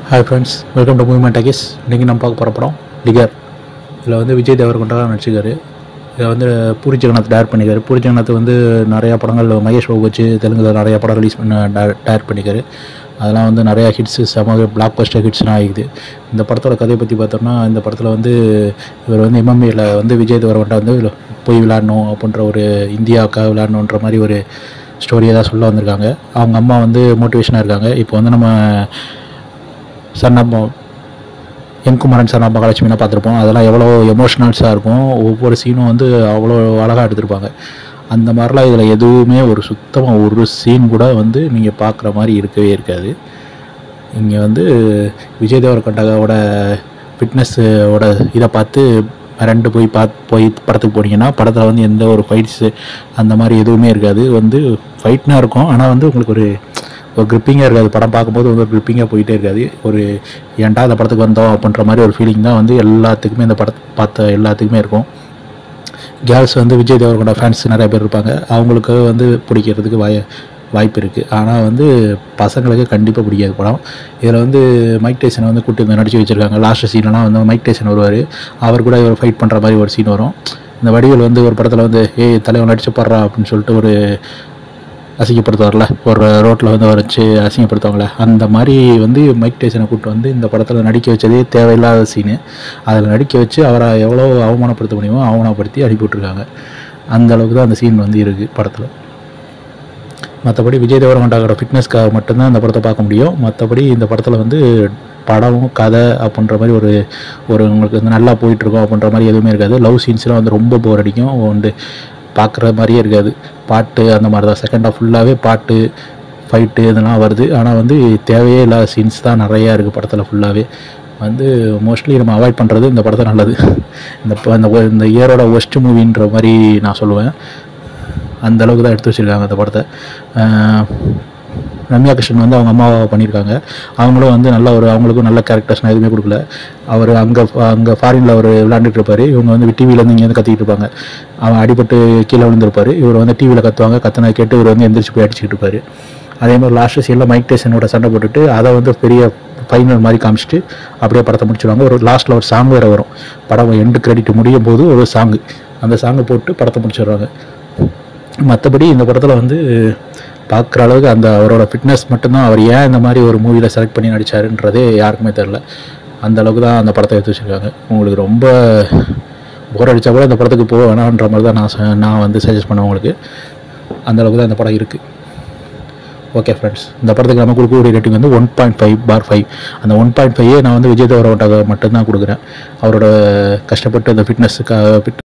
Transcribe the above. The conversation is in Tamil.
hi friends welcome to movement talkies இன்றைக்கி நம்ம பார்க்க போகிற படம் லிகர் இதில் வந்து விஜய் தேவர்கொண்டா நடிச்சிருக்காரு இதை வந்து பூரி ஜெகநாத் டேரக்ட் பண்ணிக்காரு பூரி ஜெகநாத் வந்து நிறையா படங்கள் மகேஷ் பாபு வச்சு தெலுங்கில் நிறையா படம் ரிலீஸ் பண்ண டேரக்ட் பண்ணிக்காரு அதெல்லாம் வந்து நிறையா ஹிட்ஸு செம பிளாக் பஸ்டர் ஹிட்ஸ்லாம் ஆகிக்குது இந்த படத்தோட கதையை பற்றி பார்த்தோம்னா இந்த படத்தில் வந்து இவர் வந்து எம்எம்ஏல வந்து விஜய் தேவர்கொண்டா வந்து போய் விளையாடணும் அப்படின்ற ஒரு இந்தியாவுக்காக விளையாடணுன்ற மாதிரி ஒரு ஸ்டோரியை தான் சொல்ல வந்திருக்காங்க அவங்க அம்மா வந்து மோட்டிவேஷனாக இருக்காங்க இப்போ வந்து நம்ம சன்னப்பம் என் குமரன் சன்னா மகாலட்சுமிலாம் பார்த்துருப்போம் அதெல்லாம் எவ்வளோ எமோஷ்னல்ஸாக இருக்கும் ஒவ்வொரு சீனும் வந்து அவ்வளோ அழகாக எடுத்திருப்பாங்க அந்த மாதிரிலாம் இதில் எதுவுமே ஒரு சுத்தமாக ஒரு சீன் கூட வந்து நீங்கள் பார்க்குற மாதிரி இருக்கவே இருக்காது இங்கே வந்து விஜய் தேவரகொண்டாவோட ஃபிட்னஸோட இதை பார்த்து மிரண்டு போய் பார்த்து போய் படத்துக்கு போனீங்கன்னா படத்தில் வந்து எந்த ஒரு ஃபைட்ஸு அந்த மாதிரி எதுவுமே இருக்காது வந்து ஃபைட்னா இருக்கும் ஆனால் வந்து உங்களுக்கு ஒரு ஒரு கிரிப்பிங்காக இருக்காது படம் பார்க்கும்போது வந்து ஒரு கிரிப்பிங்காக போயிட்டே இருக்காது ஒரு ஏன்டா இந்த படத்துக்கு வந்தோம் அப்படின்ற மாதிரி ஒரு ஃபீலிங் தான் வந்து எல்லாத்துக்குமே இந்த படத்தை பார்த்த எல்லாத்துக்குமே இருக்கும் கேர்ள்ஸ் வந்து விஜய் தேவரகொண்டா ஃபேன்ஸ் நிறைய பேர் இருப்பாங்க அவங்களுக்கு வந்து பிடிக்கிறதுக்கு வாய் வாய்ப்பு இருக்குது ஆனால் வந்து பசங்களுக்கு கண்டிப்பாக பிடிக்காது படம் இதில் வந்து மைக் டேசனை வந்து கூட்டி வந்து நடிச்சு வச்சுருக்காங்க லாஸ்ட் சீன்லாம் வந்து மைக் டேசன் வருவார் அவர் கூட இவர் ஃபைட் பண்ணுற மாதிரி ஒரு சீன் வரும் இந்த வடிவில் வந்து ஒரு படத்தில் வந்து ஏய் தலைவன் நடிச்சு போடுறா அப்படின்னு சொல்லிட்டு ஒரு அசிங்கப்படுத்துவார்ல ஒரு ரோட்டில் வந்து வச்சு அசிங்கப்படுத்துவாங்களே அந்த மாதிரி வந்து மைக் டேசனை கூப்பிட்டு வந்து இந்த படத்தில் நடிக்க வச்சதே தேவையில்லாத சீனு அதில் நடிக்க வச்சு அவரை எவ்வளோ அவமானப்படுத்த முடியுமோ அவமானப்படுத்தி அனுப்பி விட்ருக்காங்க அந்த அளவுக்கு தான் அந்த சீன் வந்து இருக்குது படத்தில் மற்றபடி விஜய் தேவரகொண்டாவோட ஃபிட்னஸ்க்காக மட்டும்தான் இந்த படத்தை பார்க்க முடியும் மற்றபடி இந்த படத்தில் வந்து படம் கதை அப்படின்ற மாதிரி ஒரு ஒரு உங்களுக்கு வந்து நல்லா போயிட்டுருக்கோம் அப்படின்ற மாதிரி எதுவுமே இருக்காது லவ் சீன்ஸ்லாம் வந்து ரொம்ப போர் அடிக்கும் வந்து பார்க்குற மாதிரியே இருக்காது பாட்டு அந்த மாதிரி தான் செகண்ட் ஹாஃப் ஃபுல்லாகவே பாட்டு ஃபைட்டு இதெல்லாம் வருது ஆனால் வந்து தேவையே இல்லாத சீன்ஸ் தான் நிறையா இருக்குது படத்தில் ஃபுல்லாகவே வந்து மோஸ்ட்லி நம்ம அவாய்ட் பண்ணுறது இந்த படத்தை நல்லது இந்த ப- இந்த ஒ- இந்த இயரோட ஒஸ்ட் மூவின்ற மாதிரி நான் சொல்லுவேன் அந்த அளவுக்கு தான் எடுத்து வச்சுருக்காங்க அந்த படத்தை ஆஹ் ரம்யா கிருஷ்ணன் வந்து அவங்க அம்மாவை பண்ணியிருக்காங்க அவங்களும் வந்து நல்ல ஒரு அவங்களுக்கும் நல்ல கேரக்டர்ஸ்லாம் எதுவுமே கொடுக்கல அவர் அங்கே அங்கே ஃபாரினில் அவர் விளையாண்டுட்டு இருப்பார் இவங்க வந்து டிவியிலேருந்து இங்கே வந்து கத்திக்கிட்டு இருப்பாங்க அவன் அடிபட்டு கீழே விழுந்திருப்பார் இவர் வந்து டிவியில் கத்துவாங்க கத்துனதை கேட்டு இவர் வந்து எந்திரிச்சு போய் அடிச்சுக்கிட்டு இருப்பார் அதே மாதிரி லாஸ்ட் சீனில் மைக் டேசனோட சண்டை போட்டுட்டு அதை வந்து பெரிய ஃபைனல் மாதிரி காமிச்சிட்டு அப்படியே படத்தை முடிச்சிடுவாங்க ஒரு லாஸ்ட்டில் ஒரு சாங் வேறு வரும் படம் எண்டு கிரெடிட் முடியும் போது ஒரு சாங்கு அந்த சாங்கை போட்டு படத்தை முடிச்சிடுறாங்க மற்றபடி இந்த படத்தில் வந்து பார்க்குற அளவுக்கு அந்த அவரோட ஃபிட்னஸ் மட்டும்தான் அவர் ஏன் இந்த மாதிரி ஒரு மூவியில் செலக்ட் பண்ணி நடிச்சாருன்றதே யாருக்குமே தெரில அந்த அளவுக்கு தான் அந்த படத்தை எடுத்து வச்சுருக்காங்க உங்களுக்கு ரொம்ப போர் அடித்தா கூட இந்த படத்துக்கு போக வேணான்ற மாதிரி தான் நான் ச- நான் வந்து சஜஸ்ட் பண்ணேன் உங்களுக்கு அந்த அளவுக்கு தான் இந்த படம் இருக்குது ஓகே ஃப்ரெண்ட்ஸ் இந்த படத்துக்கு நம்ம கொடுக்கக்கூடிய ரேட்டிங் வந்து one point five for five அந்த ஒன் பாயிண்ட் ஃபைவ் நான் வந்து விஜய் தேவரோட்டாக மட்டும்தான் கொடுக்குறேன் அவரோட கஷ்டப்பட்டு அந்த ஃபிட்னஸுக்காக